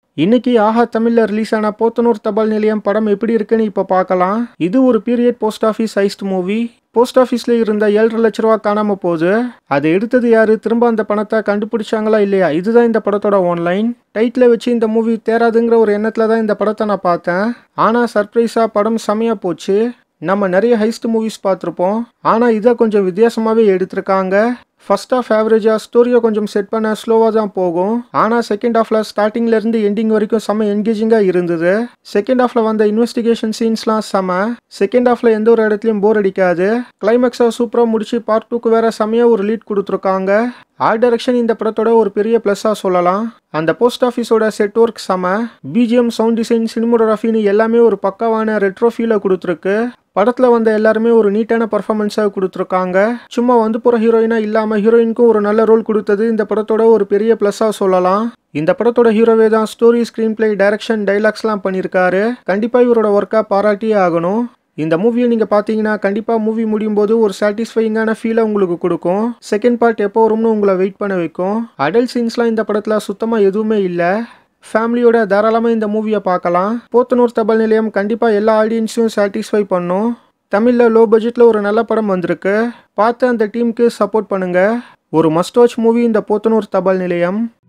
இன்னைக்கு ஆஹா தமிழ்ல ரிலீஸ் ஆன போத்தனூர் தபால் நிலையம் படம் எப்படி இருக்குன்னு இப்போ பார்க்கலாம் இது ஒரு period post office heist movie post ஆஃபீஸில் இருந்த ஏழரை லட்ச ரூபா காணாம போகுது அதை எடுத்தது யாரு திரும்ப அந்த பணத்தை கண்டுபிடிச்சாங்களா இல்லையா இதுதான் இந்த படத்தோட ஒன்லைன் டைட்டில் வச்சு இந்த மூவி தேராதுங்கிற ஒரு எண்ணத்துல தான் இந்த படத்தை நான் பார்த்தேன் ஆனால் சர்ப்ரைஸாக படம் செமையா போச்சு நம்ம நிறைய ஹைஸ்ட் மூவிஸ் பார்த்துருப்போம் ஆனால் இதை கொஞ்சம் வித்தியாசமாகவே எடுத்திருக்காங்க ஃபர்ஸ்ட் ஆஃப் ஆவரேஜாக ஸ்டோரியை கொஞ்சம் செட் பண்ண ஸ்லோவாக தான் போகும் ஆனால் செகண்ட் ஹாஃபில் ஸ்டார்டிங்லேருந்து எண்டிங் வரைக்கும் செம்ம என்கேஜிங்காக இருந்தது செகண்ட் ஹாஃபில் வந்த இன்வெஸ்டிகேஷன் சீன்ஸ்லாம் செம செகண்ட் ஹாஃபில் எந்த ஒரு இடத்துலையும் போர் அடிக்காது கிளைமேக்ஸை சூப்பராக முடிச்சு பார்ட் டூக்கு வேற செம்மையாக ஒரு லீட் கொடுத்துருக்காங்க ஆர்ட் டைரக்ஷன் இந்த படத்தோட ஒரு பெரிய ப்ளஸ்ஸாக சொல்லலாம் அந்த போஸ்ட் ஆஃபீஸோட செட் ஒர்க் செம பிஜிஎம் சவுண்ட் டிசைன் சினிமோகிராஃபின்னு எல்லாமே ஒரு பக்காவான ரெட்ரோ ஃபீலை கொடுத்துருக்கு படத்தில் வந்த எல்லாருமே ஒரு நீட்டான பர்ஃபார்மன்ஸாக கொடுத்துருக்காங்க சும்மா வந்து போகிற ஹீரோயினாக இல்லாமல் ஹீரோயினுக்கும் ஒரு நல்ல ரோல் கொடுத்தது இந்த படத்தோட ஒரு பெரிய ப்ளஸ்ஸாக சொல்லலாம் இந்த படத்தோட ஹீரோவே தான் ஸ்டோரி ஸ்க்ரீன் பிளே டைரக்ஷன் டைலாக்ஸ்லாம் பண்ணியிருக்காரு கண்டிப்பாக இவரோட ஒர்க்காக பாராட்டியே ஆகணும் இந்த மூவியை நீங்கள் பார்த்தீங்கன்னா கண்டிப்பாக மூவி முடியும் போது ஒரு சாட்டிஸ்ஃபைங்கான ஃபீலை உங்களுக்கு கொடுக்கும் செகண்ட் பார்ட் எப்போ வரும்னு உங்களை வெயிட் பண்ண வைக்கும் அடல்ட் சீன்ஸ்லாம் இந்த படத்தில் சுத்தமாக எதுவுமே இல்லை ஃபேமிலியோட தாராளமாக இந்த மூவியை பார்க்கலாம் போத்தனூர் தபால் நிலையம் கண்டிப்பாக எல்லா ஆடியன்ஸையும் சாட்டிஸ்ஃபை பண்ணும் தமிழில் லோ பட்ஜெட்டில் ஒரு நல்ல படம் வந்திருக்கு பார்த்து அந்த டீமுக்கு சப்போர்ட் பண்ணுங்கள் ஒரு மஸ்ட் வாட்ச் மூவி இந்த போத்தனூர் தபால் நிலையம்